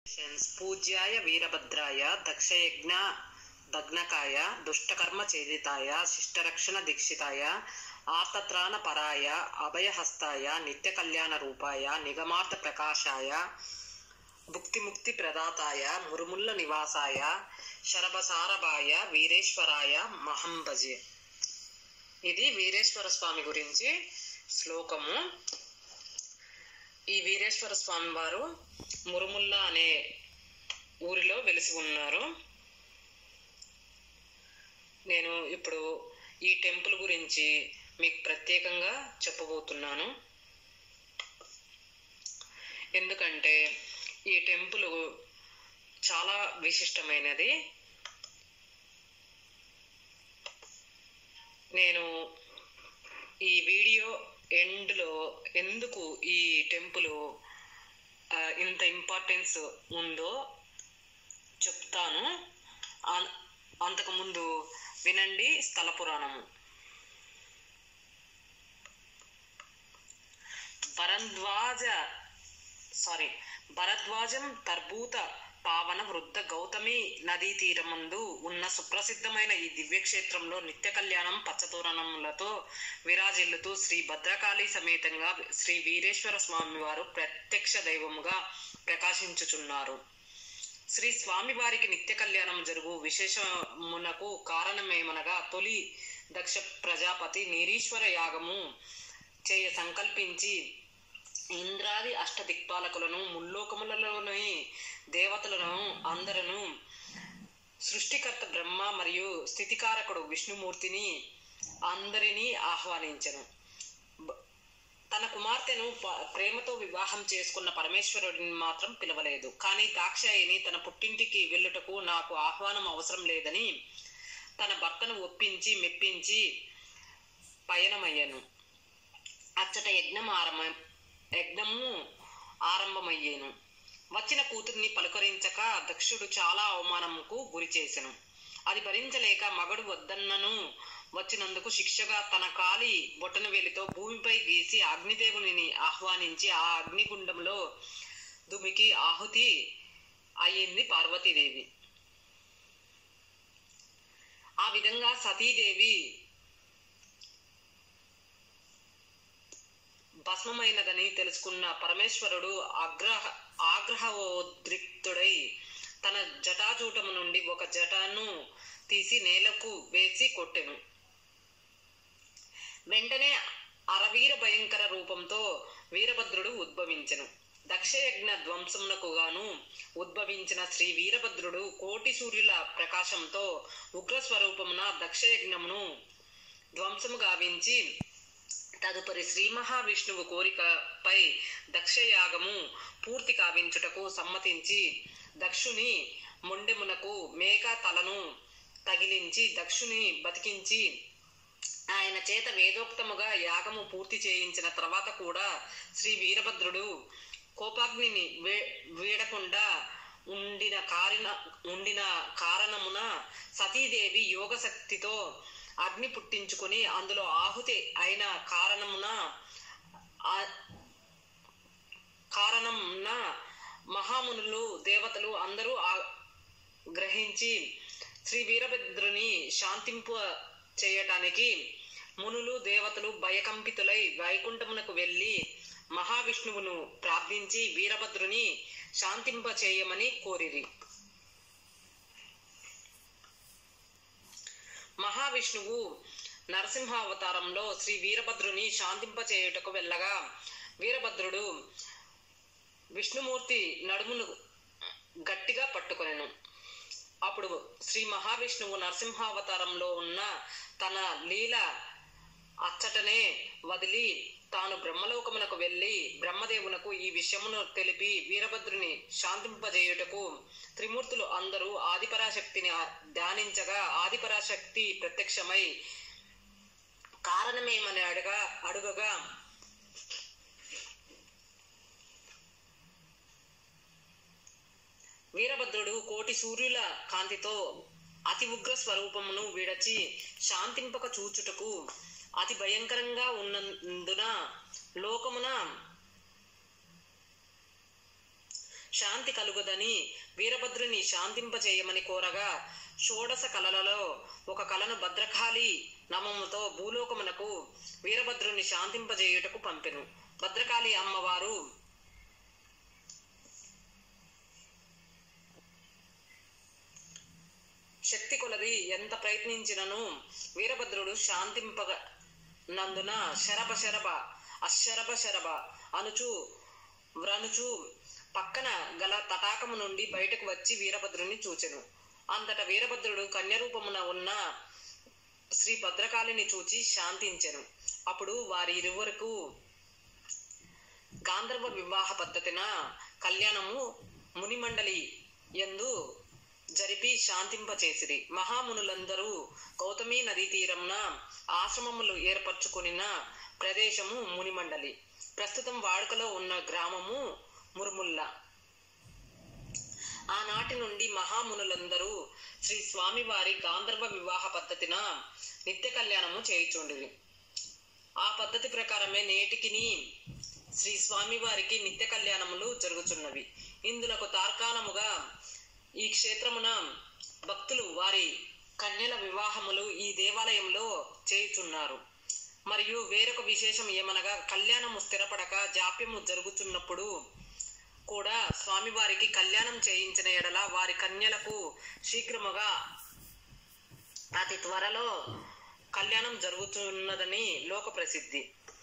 పూజ్యాయ వీరభద్రాయ దక్షయజ్ఞ దగ్నకాయ దుష్టకర్మ ఛేదితాయ శిష్టరక్షణ దీక్షితాయ ఆర్తత్రాణ పరాయ అభయహస్తాయ నిత్య కళ్యాణ రూపాయ నిగమార్థ ప్రకాశాయ భుక్తిముక్తి ప్రదాతాయ మురుముల్ల నివాసాయ శరభసారభాయ వీరేశ్వరాయ మహంభజే ఇది వీరేశ్వర స్వామి గురించి శ్లోకము ఈ వీరేశ్వర స్వామి వారు మురుముల్ల అనే ఊరిలో వెలిసి ఉన్నారు నేను ఇప్పుడు ఈ టెంపుల్ గురించి మీకు ప్రత్యేకంగా చెప్పబోతున్నాను ఎందుకంటే ఈ టెంపుల్ చాలా విశిష్టమైనది నేను ఈ వీడియో ఎండ్లో ఎందుకు ఈ టెంపుల్ ఆ, ఇంత ఇంపార్టెన్స్ ఉందో చెప్తాను అన్- అంతకుముందు వినండి స్థల పురాణము భరద్వాజ సారీ భరద్వాజం తర్భూత పావన వృద్ధ గౌతమి నదీ తీరమందు ఉన్న సుప్రసిద్ధమైన ఈ దివ్యక్షేత్రంలో నిత్య కళ్యాణం పచ్చతోరణములతో విరాజిల్లుతూ శ్రీ భద్రకాళి సమేతంగా శ్రీ వీరేశ్వర స్వామి వారు ప్రత్యక్ష దైవముగా ప్రకాశించుచున్నారు శ్రీ స్వామివారికి నిత్య కళ్యాణం జరుగు విశేషమునకు కారణమేమనగా తొలి దక్ష ప్రజాపతి నిరీశ్వర యాగము చేయ సంకల్పించి ఇంద్రాది అష్ట దిక్పాలకులను ముల్లోకములలోని దేవతలను అందరను సృష్టికర్త బ్రహ్మ మరియు స్థితికారకుడు విష్ణుమూర్తిని అందరినీ ఆహ్వానించను బ- తన కుమార్తెను ప- ప్రేమతో వివాహం చేసుకున్న పరమేశ్వరుడిని మాత్రం పిలవలేదు కానీ దాక్షాయిని తన పుట్టింటికి వెళ్ళుటకు నాకు ఆహ్వానం అవసరం లేదని తన భర్తను ఒప్పించి మెప్పించి పయనమయ్యాను అచ్చట యజ్ఞం ఆరంభ యజ్ఞము ఆరంభమయ్యేను వచ్చిన కూతుర్ని పలుకరించక దక్షుడు చాలా అవమానముకు గురి చేసెను అది భరించలేక మగడు వద్దన్నను వచ్చినందుకు శిక్షగా తన కాలి బొటన వేలితో భూమిపై గీసి అగ్నిదేవునిని ఆహ్వానించి ఆ అగ్నిగుండంలో దుమికి ఆహుతి అయ్యింది పార్వతీదేవి ఆ విధంగా సతీదేవి భస్మమైనదని తెలుసుకున్న పరమేశ్వరుడు ఆగ్రహ ఆగ్రహోద్రిక్తుడై తన జటాజూటము నుండి ఒక జటను తీసి నేలకు వేసి కొట్టెను వెంటనే అరవీర భయంకర రూపంతో వీరభద్రుడు ఉద్భవించెను దక్షయజ్ఞ ధ్వంసమునకు గాను ఉద్భవించిన శ్రీ వీరభద్రుడు కోటి సూర్యుల ప్రకాశంతో ఉగ్ర స్వరూపమున దక్షయజ్ఞమును ధ్వంసము గావించి తదుపరి శ్రీ మహావిష్ణువు కోరికపై దక్షయాగము పూర్తి కావించుటకు సమ్మతించి దక్షుని మొండెమునకు మేక తలను తగిలించి దక్షుని బతికించి ఆయన చేత వేదోక్తముగా యాగము పూర్తి చేయించిన తర్వాత కూడా శ్రీ వీరభద్రుడు కోపాగ్నిని వే వీడకుండా ఉండిన కారణ ఉండిన కారణమున సతీదేవి యోగ శక్తితో అగ్ని పుట్టించుకొని అందులో ఆహుతి అయిన కారణమున ఆ- కారణమున మహామునులు దేవతలు అందరూ ఆ- గ్రహించి శ్రీ వీరభద్రుని శాంతింపు చేయటానికి మునులు దేవతలు భయకంపితులై వైకుంఠమునకు వెళ్ళి మహావిష్ణువును ప్రార్థించి వీరభద్రుని శాంతింప చేయమని కోరిరి మహావిష్ణువు నరసింహావతారంలో శ్రీ వీరభద్రుని శాంతింపచేయుటకు వెళ్ళగా వీరభద్రుడు విష్ణుమూర్తి నడుమును గట్టిగా పట్టుకొనెను అప్పుడు శ్రీ మహావిష్ణువు నరసింహావతారంలో ఉన్న తన లీల అచ్చటనే వదిలి తాను బ్రహ్మలోకమునకు వెళ్ళి బ్రహ్మదేవునకు ఈ విషయమును తెలిపి వీరభద్రుని శాంతింపజేయుటకు త్రిమూర్తులు అందరూ ఆదిపరాశక్తిని ఆ- ధ్యానించగా ఆదిపరాశక్తి ప్రత్యక్షమై కారణమేమని అడగా అడుగగా వీరభద్రుడు కోటి సూర్యుల కాంతితో అతి ఉగ్ర స్వరూపమును విడచి శాంతింపక చూచుటకు అతి భయంకరంగా ఉన్నందున లోకమున శాంతి కలుగుదని వీరభద్రుని శాంతింపచేయమని కోరగా షోడశ కళలలో ఒక కళను భద్రకాళి నామముతో భూలోకమునకు వీరభద్రుని శాంతింపజేయుటకు పంపెను భద్రకాళి అమ్మవారు శక్తి కొలది ఎంత ప్రయత్నించినను వీరభద్రుడు శాంతింపగ నందున శరభ శరభ అశరభ శరభ అనుచు వ్రనుచు పక్కన గల తటాకము నుండి బయటకు వచ్చి వీరభద్రుని చూచెను అంతట వీరభద్రుడు కన్యరూపమున ఉన్న శ్రీ భద్రకాళిని చూచి శాంతించెను అప్పుడు వారి ఇరువురకు గాంధర్వ వివాహ పద్ధతిన కళ్యాణము మునిమండలి ఎందు జరిపి శాంతింపచేసిరి మహామునులందరూ గౌతమి నదీ తీరంన ఆశ్రమములు ఏర్పరచుకునిన ప్రదేశము మునిమండలి ప్రస్తుతం వాడుకలో ఉన్న గ్రామము మురుముల్ల ఆనాటి నుండి మహామునులందరూ శ్రీ స్వామివారి గాంధర్వ వివాహ పద్ధతిన నిత్య కళ్యాణము చేయుచుండిరి ఆ పద్ధతి ప్రకారమే నేటికిని శ్రీ స్వామివారికి నిత్య కళ్యాణములు జరుగుచున్నవి ఇందులకు తార్కాణముగా ఈ క్షేత్రమున భక్తులు వారి కన్యల వివాహములు ఈ దేవాలయంలో చేయుచున్నారు మరియు వేరొక విశేషం ఏమనగా కళ్యాణము స్థిరపడక జాప్యము జరుగుతున్నప్పుడు కూడా స్వామివారికి కళ్యాణం చేయించిన ఎడల వారి కన్యలకు శీఘ్రముగా అతి త్వరలో కళ్యాణం జరుగుతున్నదని లోక ప్రసిద్ధి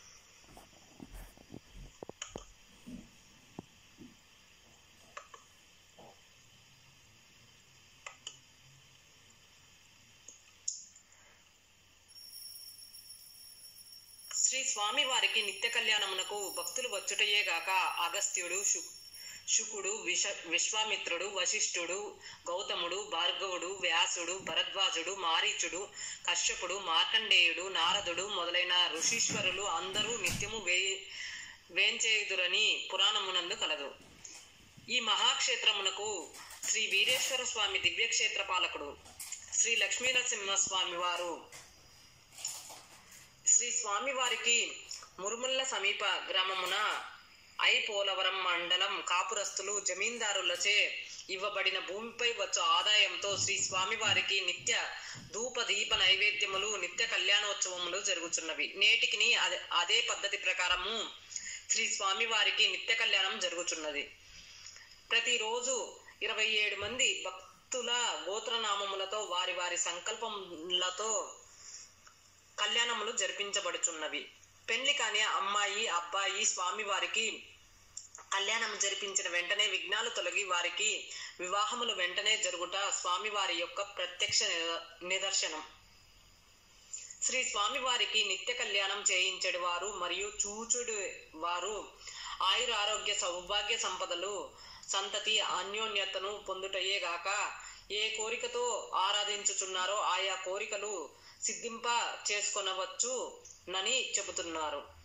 శ్రీ స్వామి వారికి నిత్య కళ్యాణమునకు భక్తులు వచ్చుటయే గాక అగస్త్యుడు శు- శుకుడు విష విశ్వామిత్రుడు వశిష్ఠుడు గౌతముడు భార్గవుడు వ్యాసుడు భరద్వాజుడు మారీచుడు కశ్యపుడు మార్కండేయుడు నారదుడు మొదలైన ఋషీశ్వరులు అందరూ నిత్యము వే వేంచేయుదురని పురాణమునందు కలదు ఈ మహాక్షేత్రమునకు శ్రీ వీరేశ్వర స్వామి దివ్యక్షేత్ర పాలకుడు శ్రీ లక్ష్మీనరసింహ స్వామి వారు శ్రీ స్వామివారికి మురుముల్ల సమీప గ్రామమున ఐ పోలవరం మండలం కాపురస్తులు జమీందారులచే ఇవ్వబడిన భూమిపై వచ్చు ఆదాయంతో శ్రీ స్వామివారికి నిత్య ధూప దీప నైవేద్యములు నిత్య కళ్యాణోత్సవములు జరుగుతున్నవి నేటికి అదే అదే పద్ధతి ప్రకారము శ్రీ స్వామివారికి నిత్య కళ్యాణం జరుగుతున్నది ప్రతిరోజు ఇరవై ఏడు మంది భక్తుల గోత్రనామములతో వారి వారి సంకల్పములతో కళ్యాణములు జరిపించబడుచున్నవి పెళ్లి కాని అమ్మాయి అబ్బాయి స్వామి వారికి కళ్యాణం జరిపించిన వెంటనే విఘ్నాలు తొలగి వారికి వివాహములు వెంటనే జరుగుట స్వామివారి యొక్క ప్రత్యక్ష నిద- నిదర్శనం శ్రీ స్వామివారికి నిత్య కళ్యాణం చేయించడు వారు మరియు చూచుడు వారు ఆయుర ఆరోగ్య సౌభాగ్య సంపదలు సంతతి అన్యోన్యతను పొందుటయే గాక ఏ కోరికతో ఆరాధించుచున్నారో ఆయా కోరికలు సిద్ధింప చేసుకొనవచ్చు నని చెబుతున్నారు